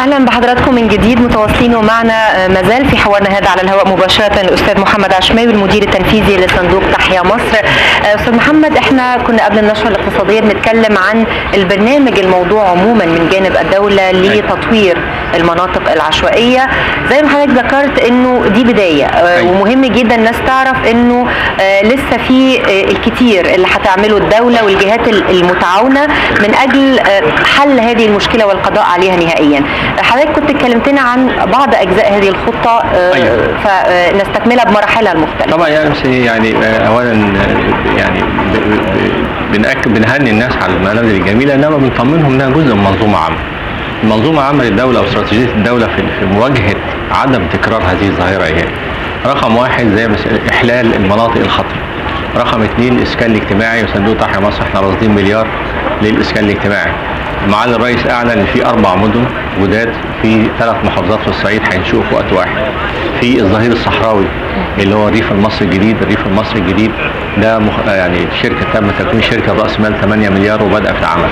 اهلا بحضراتكم من جديد متواصلين ومعنا ما زال في حوارنا هذا على الهواء مباشره الاستاذ محمد عشماوي المدير التنفيذي لصندوق تحيا مصر استاذ محمد احنا كنا قبل النشره الاقتصاديه بنتكلم عن البرنامج الموضوع عموما من جانب الدوله لتطوير المناطق العشوائيه زي ما حضرتك ذكرت انه دي بدايه ومهم جدا الناس تعرف انه لسه في الكثير اللي هتعمله الدوله والجهات المتعاونه من اجل حل هذه المشكله والقضاء عليها نهائيا حضرتك كنت اتكلمتنا عن بعض اجزاء هذه الخطه أيوة. فنستكملها بمراحلها المختلفه طبعا يعني يعني اولا يعني بنأكد بنهني الناس على المنازل الجميله انما بنطمنهم انها جزء من منظومه عامه منظومه عامه للدوله او استراتيجيه الدوله في مواجهه عدم تكرار هذه الظاهره هي رقم واحد زي احلال المناطق الخطره رقم اثنين الاسكان الاجتماعي وصندوق تحيا مصر احنا راصدين مليار للاسكان الاجتماعي معالي الرئيس اعلن ان في اربع مدن جداد في ثلاث محافظات في الصعيد هينشئوا في وقت واحد في الظهير الصحراوي اللي هو الريف المصري الجديد الريف المصري الجديد ده مخ... يعني شركه تم تكوين شركه راس مال 8 مليار وبدأ في العمل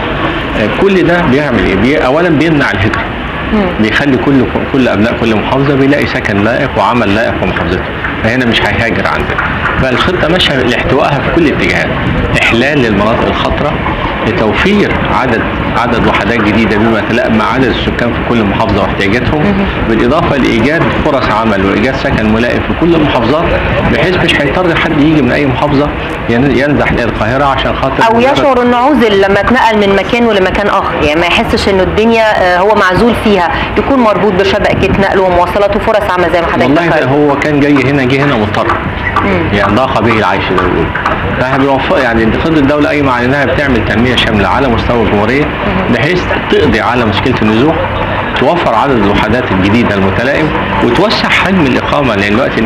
كل ده بيعمل ايه بي... اولا بيمنع الهجره بيخلي كل كل ابناء كل محافظه بيلاقي سكن لائق وعمل لائق في محافظته فهنا مش هيهاجر عندنا فالخطه ماشيه لاحتوائها في كل الاتجاهات احلال للمناطق الخطره لتوفير عدد عدد وحدات جديده بما يتلائم مع عدد السكان في كل محافظه واحتياجاتهم بالاضافه لايجاد فرص عمل وايجاد سكن ملائم في كل المحافظات بحيث مش هيضطر حد يجي من اي محافظه ينزح الى القاهره عشان خاطر او يشعر انه عزل لما اتنقل من مكانه لمكان اخر يعني ما يحسش انه الدنيا هو معزول فيها يكون مربوط بشبكه نقل ومواصلات وفرص عمل زي ما حضرتك والله هو كان جاي هنا جه هنا مضطر يعني ضاق به العيش زي ما بيقولوا فاحنا بنوفق يعني خطه الدوله قايمه على انها بتعمل تنميه شامله على مستوى الجمهوريه بحيث تقضي على مشكله النزوح توفر عدد الوحدات الجديده المتلائم وتوسع حجم الاقامه لان دلوقتي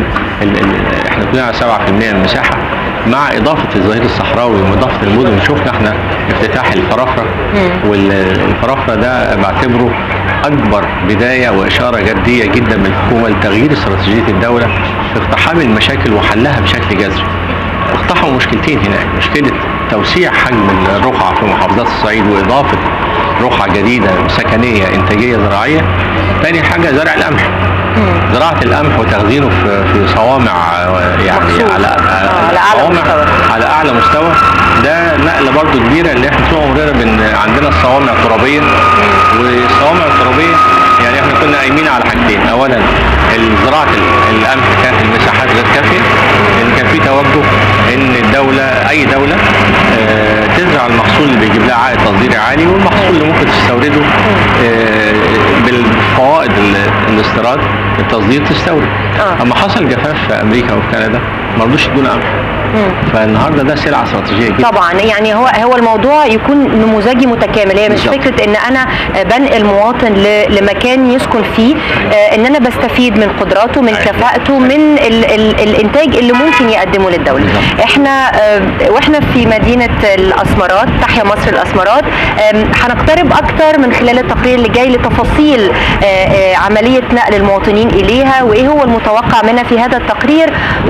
احنا كلنا على 7% من المساحه مع اضافه الظهير الصحراوي واضافه المدن شفنا احنا افتتاح الفرافره والفرافره ده بعتبره اكبر بدايه واشاره جديه جدا من الحكومه لتغيير استراتيجيه الدوله في اقتحام المشاكل وحلها بشكل جذري. اقتحموا مشكلتين هناك، مشكله توسيع حجم الرقعه في محافظات الصعيد واضافه رقعه جديده سكنيه انتاجيه زراعيه. ثاني حاجه زرع القمح. زراعه القمح وتخزينه في في صوامع يعني على على اعلى مستوى على اعلى مستوى ده نقله برضو كبيره اللي احنا طول عمرنا بن عندنا الصوامع الترابيه والصوامع الترابيه يعني احنا كنا قايمين على حاجتين اولا زراعه القمح كانت المساحات غير كافيه لان كان في توجه ان الدوله اي دوله اه تزرع المحصول اللي بيجيب لها عائد تصديري عالي والمحصول اللي ممكن تستورده اه بالفوائد الاستيراد التصدير تستورد آه. اما حصل جفاف في امريكا وفي كندا ما رضوش يدونا قمح فالنهارده ده سلعه استراتيجيه جدا طبعا يعني هو هو الموضوع يكون نموذجي متكامل هي مش بالظبط. فكره ان انا بنقل مواطن ل- لمكان يسكن فيه آه، ان انا بستفيد من قدراته من أيوة. كفاءته من ال ال الانتاج اللي ممكن يقدمه للدوله بالظبط. احنا آه، واحنا في مدينه الاسمرات تحيا مصر الاسمرات آم، هنقترب اكتر من خلال التقرير اللي جاي لتفاصيل آه، آه، عمليه نقل المواطنين اليها وايه هو المتوقع منها في هذا التقرير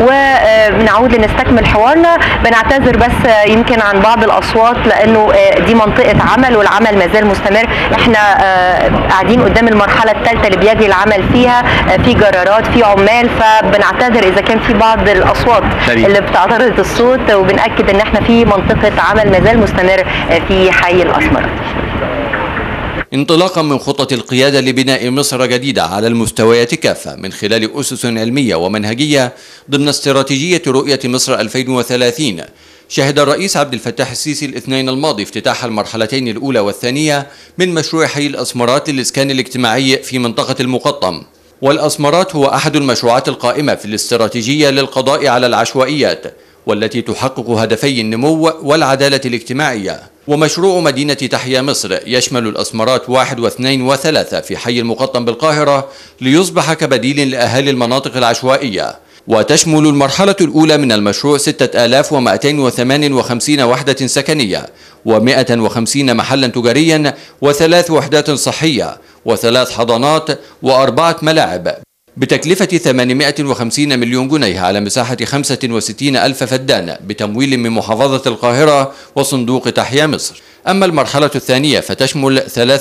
ونعود لنستكمل حوارنا بنعتذر بس آه، يمكن عن بعض الاصوات لانه آه، دي منطقه عمل والعمل ما زال مستمر احنا آه، قاعدين قدام المرحله الثالثه اللي بيجري العمل فيها آه، في جرارات في عمال فبنعتذر اذا كان في بعض الاصوات سليم. اللي بتعترض الصوت وبنأكد ان احنا في منطقه عمل ما زال مستمر آه، في حي الاسمرات انطلاقا من خطة القيادة لبناء مصر جديدة على المستويات كافة من خلال أسس علمية ومنهجية ضمن استراتيجية رؤية مصر 2030 شهد الرئيس عبد الفتاح السيسي الاثنين الماضي افتتاح المرحلتين الأولى والثانية من مشروع حي الأسمرات للإسكان الاجتماعي في منطقة المقطم والأسمرات هو أحد المشروعات القائمة في الاستراتيجية للقضاء على العشوائيات والتي تحقق هدفي النمو والعدالة الاجتماعية ومشروع مدينة تحيا مصر يشمل الأسمرات واحد واثنين وثلاثة في حي المقطم بالقاهرة ليصبح كبديل لأهالي المناطق العشوائية وتشمل المرحلة الأولى من المشروع 6258 وحدة سكنية و150 محلا تجاريا وثلاث وحدات صحية وثلاث حضانات وأربعة ملاعب بتكلفة 850 مليون جنيه على مساحة 65 ألف فدان بتمويل من محافظة القاهرة وصندوق تحيا مصر أما المرحلة الثانية فتشمل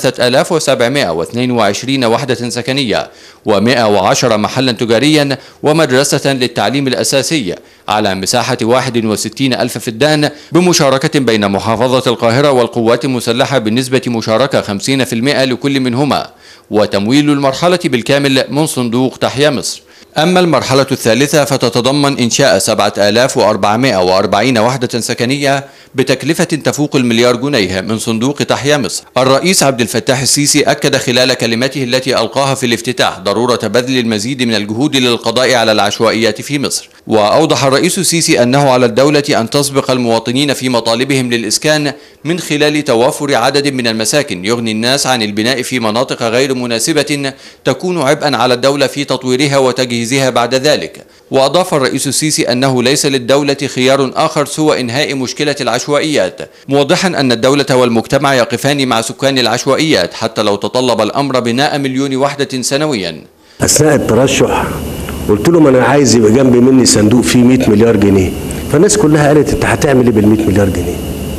3722 وحدة سكنية و110 محلا تجاريا ومدرسة للتعليم الأساسي على مساحة 61 ألف فدان بمشاركة بين محافظة القاهرة والقوات المسلحة بنسبة مشاركة 50% لكل منهما وتمويل المرحلة بالكامل من صندوق تحيا مصر أما المرحلة الثالثة فتتضمن إنشاء 7440 وحدة سكنية بتكلفة تفوق المليار جنيه من صندوق تحيا مصر. الرئيس عبد الفتاح السيسي أكد خلال كلمته التي ألقاها في الافتتاح ضرورة بذل المزيد من الجهود للقضاء على العشوائيات في مصر. وأوضح الرئيس السيسي أنه على الدولة أن تسبق المواطنين في مطالبهم للإسكان من خلال توافر عدد من المساكن يغني الناس عن البناء في مناطق غير مناسبة تكون عبئا على الدولة في تطويرها وتجهيزها بعد ذلك. وأضاف الرئيس السيسي أنه ليس للدولة خيار آخر سوى إنهاء مشكلة العشوائيات موضحا أن الدولة والمجتمع يقفان مع سكان العشوائيات حتى لو تطلب الأمر بناء مليون وحدة سنويا اثناء الترشح قلت لهم انا عايز يبقى جنبي مني صندوق فيه 100 مليار جنيه فالناس كلها قالت انت هتعمل ايه بال 100 مليار جنيه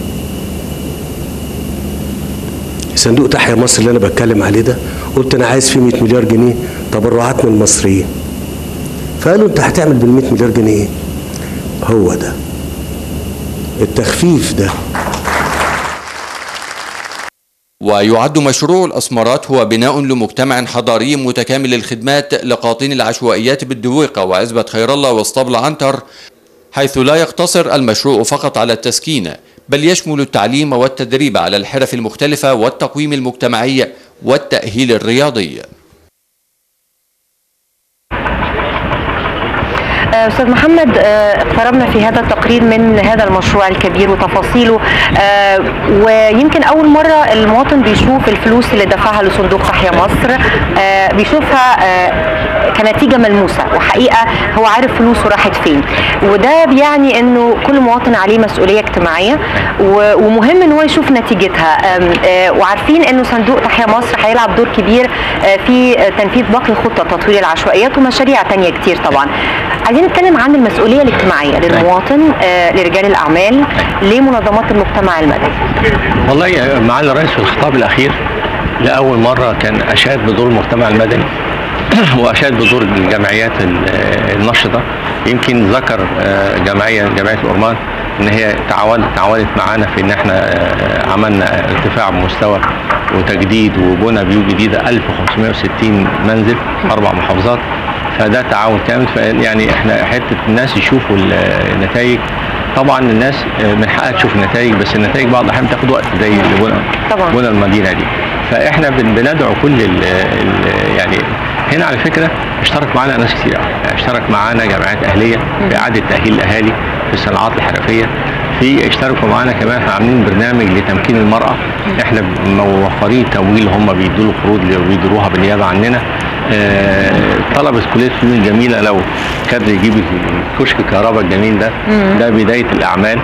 صندوق تحيا مصر اللي انا بتكلم عليه ده قلت انا عايز فيه 100 مليار جنيه تبرعات من المصريين فقالوا انت هتعمل بال 100 مليار جنيه ايه هو ده التخفيف ده ويعد مشروع الأسمرات هو بناء لمجتمع حضاري متكامل الخدمات لقاطين العشوائيات بالدويقة وعزبة خير الله واسطبل عنتر حيث لا يقتصر المشروع فقط على التسكين بل يشمل التعليم والتدريب على الحرف المختلفة والتقويم المجتمعي والتأهيل الرياضي استاذ محمد اقتربنا في هذا التقرير من هذا المشروع الكبير وتفاصيله ويمكن اول مره المواطن بيشوف الفلوس اللي دفعها لصندوق تحيا مصر بيشوفها كنتيجه ملموسه وحقيقه هو عارف فلوسه راحت فين وده بيعني انه كل مواطن عليه مسؤوليه اجتماعيه ومهم ان هو يشوف نتيجتها وعارفين انه صندوق تحيا مصر هيلعب دور كبير في تنفيذ باقي خطه تطوير العشوائيات ومشاريع تانية كتير طبعا عايزين نتكلم عن المسؤوليه الاجتماعيه للمواطن آه لرجال الاعمال لمنظمات المجتمع المدني والله معالي الرئيس في الخطاب الاخير لاول مره كان اشاد بدور المجتمع المدني واشاد بدور الجمعيات النشطه يمكن ذكر جمعيه جمعيه الاورمان ان هي تعاونت تعاونت معانا في ان احنا عملنا ارتفاع مستوى وتجديد وبنى بيوت جديده 1560 منزل اربع محافظات فده تعاون كامل يعني احنا حته الناس يشوفوا النتائج طبعا الناس من حقها تشوف النتائج بس النتائج بعض الاحيان بتاخد وقت زي بنى بنى المدينه دي فاحنا بندعو كل ال ال يعني هنا على فكره اشترك معانا ناس كتير يعني اشترك معانا جمعيات اهليه في اعاده تاهيل الاهالي في الصناعات الحرفيه في اشتركوا معانا كمان في عاملين برنامج لتمكين المراه احنا موفرين تمويل هم بيدوا له قروض بيديروها بالنيابه عننا آه طلبة كلية فنون الجميلة لو كادر يجيب كشك الكهرباء الجميل ده ده بداية الأعمال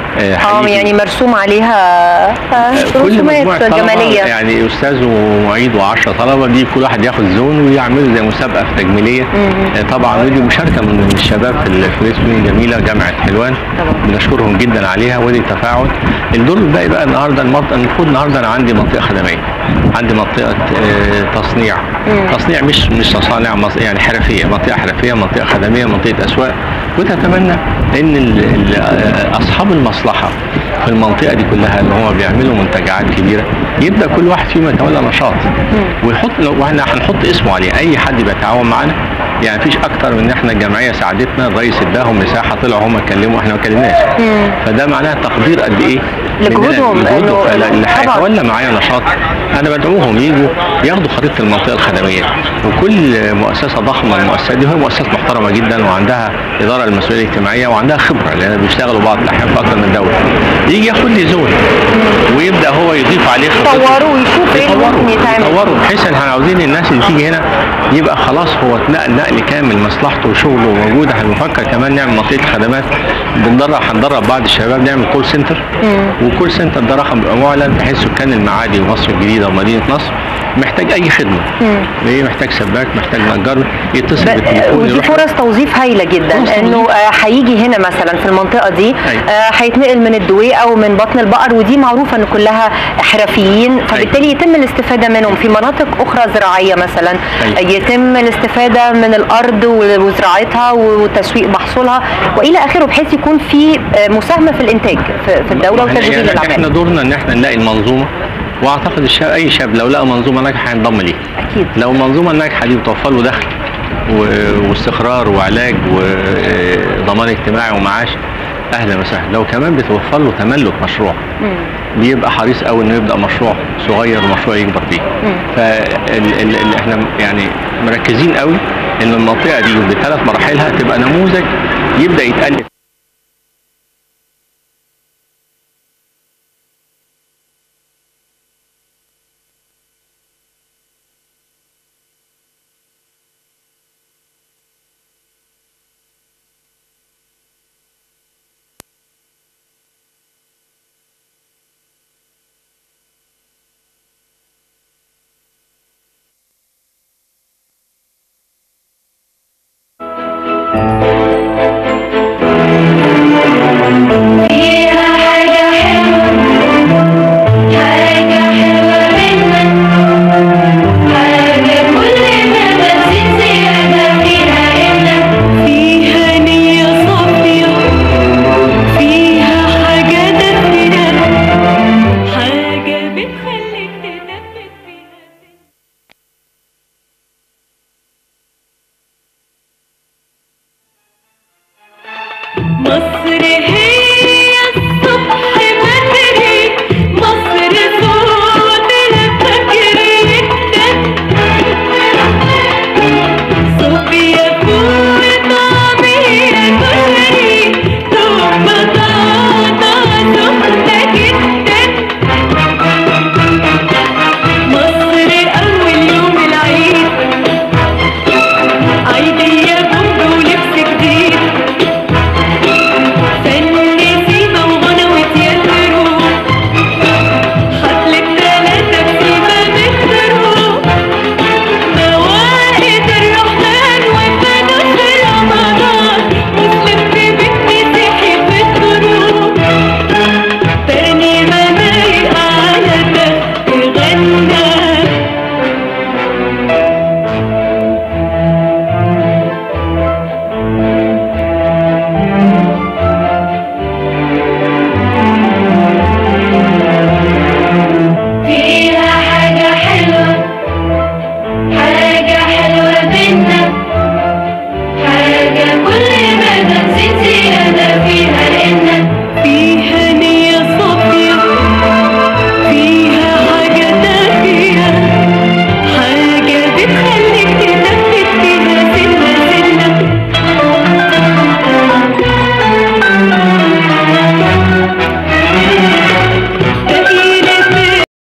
اه يعني مرسوم عليها كل رسومات جماليه يعني استاذ ومعيد و10 طلبه دي كل واحد ياخد زون ويعملوا زي مسابقه في تجميليه آه طبعا ودي مشاركه من الشباب في كليه فنون الجميله جامعه حلوان بنشكرهم جدا عليها ودي تفاعل الدور الباقي بقى النهارده المفروض النهارده انا عندي منطقه خدميه عندي منطقه آه تصنيع مم. تصنيع مش مش تصانع يعني حرفيه منطقه حرفيه منطقه خدميه منطقه اسواق وتتمنى ان ال ال اصحاب المصلحه في المنطقه دي كلها اللي هم بيعملوا منتجعات كبيره يبدا كل واحد فيهم يتولى نشاط ويحط واحنا هنحط اسمه عليه اي حد بيتعاون معانا يعني مفيش اكتر من ان احنا الجمعيه ساعدتنا الرئيس اداهم مساحه طلعوا هم اتكلموا احنا ما اتكلمناش فده معناها تقدير قد ايه لجهودهم اللي هيتولى معايا نشاط انا بدعوهم يجوا ياخدوا خريطه المنطقه الخدميه وكل مؤسسه ضخمه المؤسسات دي وهي مؤسسات محترمه جدا وعندها اداره للمسؤوليه الاجتماعيه وعندها خبره لان بيشتغلوا بعض الاحيان في اكثر من دوله يجي ياخد لي زون ويبدا هو يضيف عليه خطته يطوروا ويشوف ايه ممكن يتعمل يطوروا بحيث ان احنا عاوزين الناس اللي تيجي هنا يبقى خلاص هو اتنقل نقل كامل مصلحته وشغله موجود احنا بنفكر كمان نعمل منطقه خدمات بندرب هندرب بعض الشباب نعمل كول سنتر وكول سنتر ده رقم بيبقى معلن بحيث سكان المعادي ومصر الجديده ومدينه نصر محتاج اي خدمه ايه محتاج سباك محتاج نجار يتصل ب- بالتليفون ودي يروح فرص توظيف هايله جدا فرص توظيف. انه آه، هيجي هنا مثلا في المنطقه دي أيوة. آه، هيتنقل من الدويقه او من بطن البقر ودي معروفه ان كلها حرفيين فبالتالي يتم الاستفاده منهم في مناطق اخرى زراعيه مثلا أيوة. آه، يتم الاستفاده من الارض و- وزراعتها وتسويق محصولها والى اخره بحيث يكون في آه، مساهمه في الانتاج في في الدوله ما إحنا- وتشغيل يعني احنا العمال دورنا ان احنا نلاقي المنظومه واعتقد الشاب اي شاب لو لقى منظومه ناجحه هينضم ليها اكيد لو المنظومه الناجحه دي بتوفر له دخل و- واستقرار وعلاج وضمان اجتماعي ومعاش اهلا وسهلا لو كمان بتوفر له تملك مشروع بيبقى حريص قوي انه يبدا مشروع صغير ومشروع يكبر بيه فال احنا يعني مركزين قوي ان المنطقه دي بثلاث مراحلها تبقى نموذج يبدا يتالف